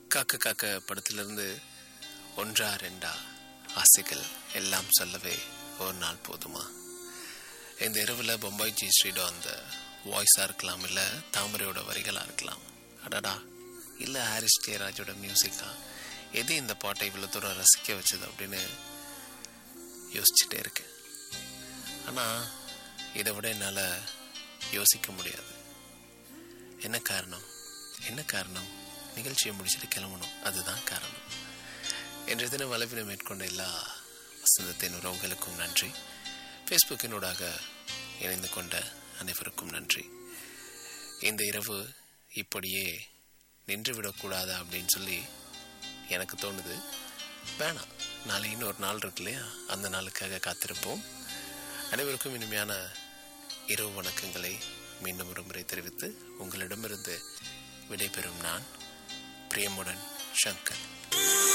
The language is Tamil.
காக்க காக்க படத்திலிருந்து ஒன்றா ரெண்டா ஆசைகள் எல்லாம் சொல்லவே ஒரு நாள் போதுமா இந்த இரவில் பொம்பாய் ஜி ஸ்ரீடோ அந்த வாய்ஸாக இருக்கலாம் இல்லை தாமரையோட வரிகளாக இருக்கலாம் அடடா இல்லை ஹாரிஸ் ஜெயராஜோட மியூசிக்கா எது இந்த பாட்டை இவ்வளோ தூரம் ரசிக்க வச்சது அப்படின்னு யோசிச்சுட்டே இருக்கேன் ஆனால் இதை விட என்னால் யோசிக்க முடியாது என்ன காரணம் என்ன காரணம் நிகழ்ச்சியை முடிச்சுட்டு கிளம்பணும் அதுதான் காரணம் இன்றைய தினம் வலைப்பினை மேற்கொண்ட எல்லா வசந்தத்தின் உறவுகளுக்கும் நன்றி ஃபேஸ்புக்கினூடாக இணைந்து கொண்ட அனைவருக்கும் நன்றி இந்த இரவு இப்படியே நின்று விடக்கூடாதா அப்படின்னு சொல்லி எனக்கு தோணுது வேணாம் நாளை இன்னொரு நாள் இருக்கு இல்லையா அந்த நாளுக்காக காத்திருப்போம் அனைவருக்கும் இனிமையான இரவு வணக்கங்களை மீண்டும் ஒரு முறை தெரிவித்து உங்களிடமிருந்து விடைபெறும் நான் பிரியமுடன் சங்கர்